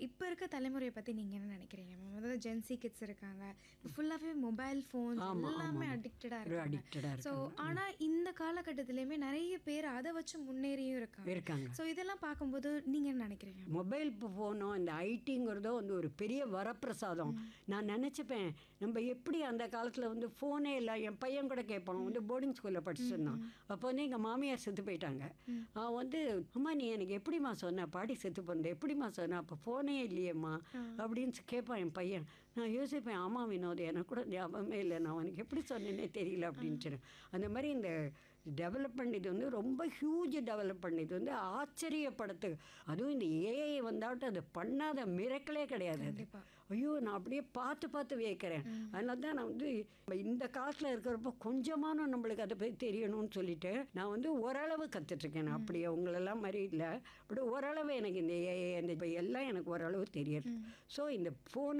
இப்போ இருக்க தலைமுறையை பற்றி நீங்கள் என்ன நினைக்கிறீங்க மேம் அதாவது ஜென்சி கிட்ஸ் இருக்காங்க ஃபுல்லாகவே மொபைல் ஃபோன் ஆமா, எல்லாமே ஆமா. அடிக்டடாக ஒரு இருக்காங்க addicted-ஆ ஸோ இருக்காங்க. ஆனால் இந்த காலகட்டத்திலையுமே நிறைய பேர் அதை வச்சு முன்னேறியும் இருக்காங்க இருக்காங்க ஸோ இதெல்லாம் பார்க்கும்போது நீங்கள் என்ன நினைக்கிறீங்க மொபைல் ஃபோனோ இந்த ஐடிங்கிறதோ வந்து ஒரு பெரிய வரப்பிரசாதம் நான் நினச்சிப்பேன் நம்ம எப்படி அந்த காலத்தில் வந்து ஃபோனே இல்லை என் பையன் கூட கேட்பான் வந்து போர்டிங் ஸ்கூலில் படிச்சிருந்தான் அப்போ வந்து எங்கள் மாமியார் செத்து போயிட்டாங்க அவன் வந்து அம்மா நீ எனக்கு எப்படிம்மா சொன்ன பாட்டி செத்து போனது எப்படிம்மா சொன்ன அப்போ ஃபோனே இல்லையேம்மா அப்படின்னு கேட்பான் என் பையன் நான் யோசிப்பேன் ஆமாம் வினோத் எனக்கு கூட ஞாபகமே இல்லை நான் உனக்கு எப்படி சொன்னேனே தெரியல அப்படின்ட்டு அந்த மாதிரி இந்த டெவலப்மெண்ட் இது வந்து ரொம்ப ஹியூஜ் டெவலப்மெண்ட் இது வந்து ஆச்சரியப்படுத்து அதுவும் இந்த ஏஐ வந்தாட்டும் அது பண்ணாத மிரக்கலே கிடையாது அது கண்டிப்பா. ஐயோ நான் அப்படியே பார்த்து பார்த்து வியக்கிறேன் அதனால தான் நான் வந்து இந்த காலத்தில் இருக்கிறப்ப கொஞ்சமான நம்மளுக்கு அதை பற்றி தெரியணும்னு சொல்லிட்டு நான் வந்து ஓரளவு கற்றுட்ருக்கேன் நான் அப்படியே உங்களெல்லாம் மாதிரி இல்லை பட் ஓரளவு எனக்கு இந்த ஏஐ இந்த இப்ப எல்லாம் எனக்கு ஓரளவு தெரியுது ஸோ இந்த ஃபோன்